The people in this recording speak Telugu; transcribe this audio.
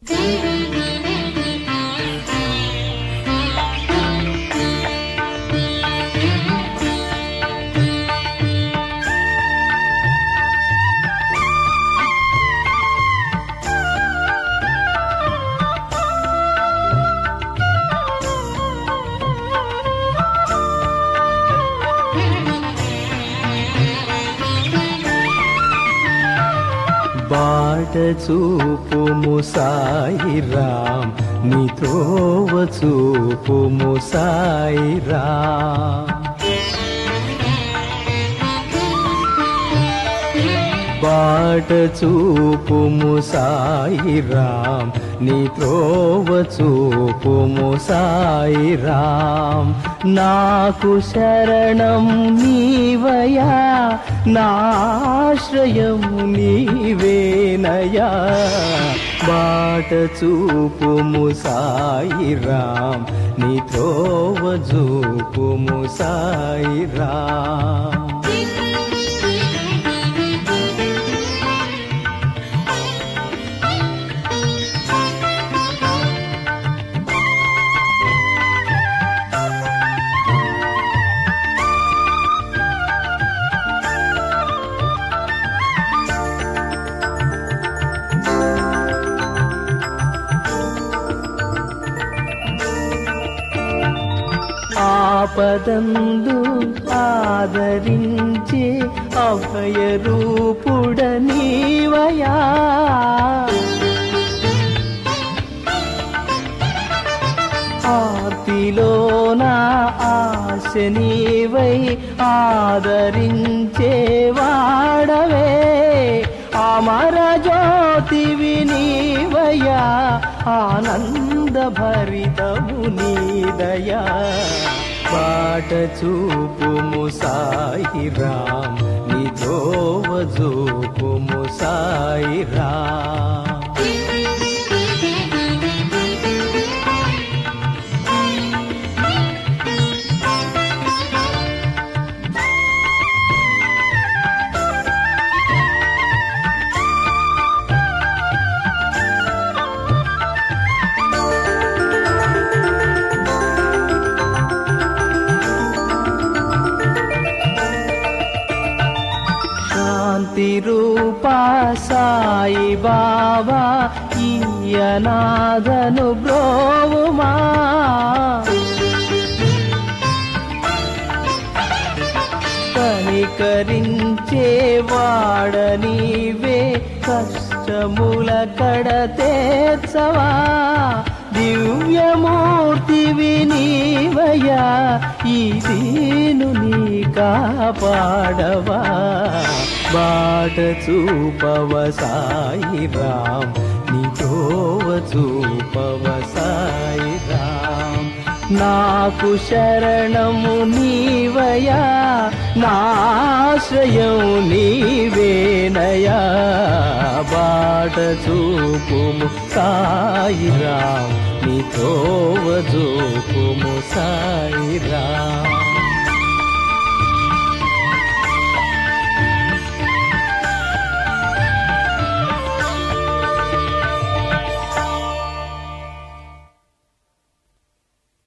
బాట చూపుము సాయిరాం నీ త్రోవ చూపుము సాయిరాం బాట చూపుము సాయిరాం నీ త్రోవ చూపుము సాయిరాం నాకు శరణం నీవయా నాశ్రయం నీవేనయా బాట చూపుము సాయిరాం నీ త్రోవ చూపుము సాయిరాం ఆపదందు ఆదరించే అభయ రూపుడ నీవయా ఆర్తిలో నా ఆశ నీవై ఆదరించే వాడవే అమర జ్యోతివి నీవయా ఆనంద భరితము నీదయా పాట చూపుము సాయిరాం నీ దోవ చూపుము సాయిరాం శాంతి రూపా సాయి బాబా ఈయనాదను బ్రోవుమా కనికరించే వాడ నీవే కష్టముల కడ తీర్చవా దివ్యమూర్తివి నీవయా ఈ దీను నీ కాపాడవా బాట చూపవ సాయిరాం నీ తోవ చూపవ సాయిరాం నాకు శరణము నీవయా నాశ్రయం నీవేనయా బాట చూపుము సాయిరాం నీ తోవ చూపుము సాయిరాం